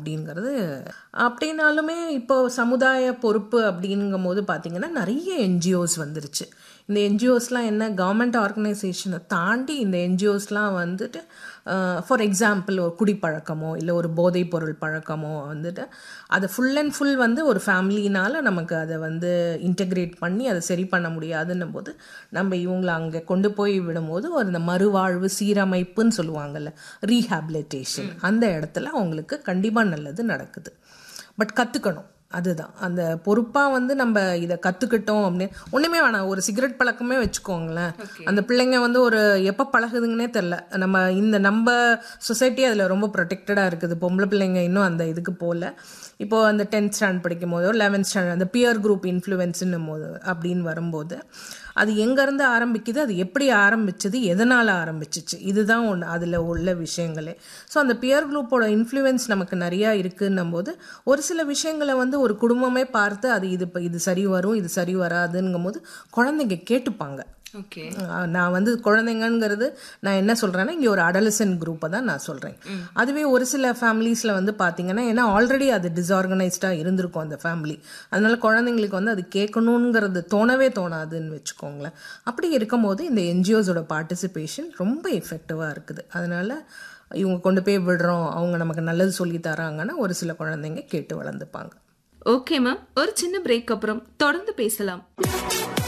அப்படிங்கிறது அப்படின்னாலுமே இப்போ சமுதாய பொறுப்பு அப்படிங்கும் போது பார்த்தீங்கன்னா நிறைய என்ஜிஓஸ் வந்துருச்சு இந்த என்ஜிஓஸ்லாம் என்ன கவர்மெண்ட் ஆர்கனைசேஷனை தாண்டி இந்த என்ஜிஓஸ்லாம் வந்துட்டு ஃபார் எக்ஸாம்பிள் ஒரு குடிப்பழக்கமோ இல்லை ஒரு போதைப் பொருள் பழக்கமோ வந்துட்டு அதை ஃபுல் அண்ட் ஃபுல் வந்து ஒரு ஃபேமிலினால நமக்கு அதை வந்து இன்டெகிரேட் பண்ணி அதை சரி பண்ண முடியாதுன்னும் போது நம்ம இவங்களை அங்கே கொண்டு போய் விடும்போது ஒரு இந்த மறுவாழ்வு சீரமைப்புன்னு சொல்லுவாங்கல்ல ரீஹாபிலிட்டேஷன் அந்த இடத்துல அவங்களுக்கு கண்டிப்பாக நல்லது நடக்குது பட் கற்றுக்கணும் அதுதான் அந்த பொறுப்பாக வந்து நம்ம இதை கற்றுக்கிட்டோம் அப்படின்னு ஒன்றுமே வேணாம் ஒரு சிகரெட் பழக்கமே வச்சுக்கோங்களேன் அந்த பிள்ளைங்க வந்து ஒரு எப்போ பழகுதுங்கன்னே தெரில நம்ம இந்த நம்ம சொசைட்டி அதில் ரொம்ப ப்ரொடெக்டடாக இருக்குது பொம்பளை பிள்ளைங்க இன்னும் அந்த இதுக்கு போகல இப்போ அந்த டென்த் ஸ்டாண்ட் படிக்கும் போதோ லெவன்த் ஸ்டாண்டர்ட் அந்த பியர் குரூப் இன்ஃப்ளூயன்ஸுன்னும் போது அப்படின்னு வரும்போது அது எங்கேருந்து ஆரம்பிக்குது அது எப்படி ஆரம்பிச்சது எதனால் ஆரம்பிச்சிச்சு இதுதான் ஒன்று அதில் உள்ள விஷயங்களே ஸோ அந்த பியர் குரூப்போட இன்ஃப்ளூயன்ஸ் நமக்கு நிறையா இருக்குன்னும் போது ஒரு சில விஷயங்களை வந்து ஒரு குடும்பமே பார்த்து அது இது இப்போ இது சரி வரும் இது சரி வராதுங்கும் போது குழந்தைங்க கேட்டுப்பாங்க ஓகே நான் வந்து குழந்தைங்கங்கிறது நான் என்ன சொல்றேன்னா இங்கே ஒரு அடலசன் குரூப்பை தான் நான் சொல்றேன் அதுவே ஒரு சில ஃபேமிலிஸ்ல வந்து பாத்தீங்கன்னா ஏன்னா ஆல்ரெடி அது டிஸ்ஆர்கனைஸ்டா இருந்திருக்கும் அந்த ஃபேமிலி அதனால குழந்தைங்களுக்கு வந்து அது கேட்கணுங்கிறது தோணவே தோணாதுன்னு வச்சுக்கோங்களேன் அப்படி இருக்கும்போது இந்த என்ஜிஓஸோட பார்ட்டிசிபேஷன் ரொம்ப எஃபெக்டிவா இருக்குது அதனால இவங்க கொண்டு போய் விடுறோம் அவங்க நமக்கு நல்லது சொல்லி தராங்கன்னா ஒரு சில குழந்தைங்க கேட்டு வளர்ந்துப்பாங்க ஓகே மேம் ஒரு சின்ன பிரேக் அப்புறம் தொடர்ந்து பேசலாம்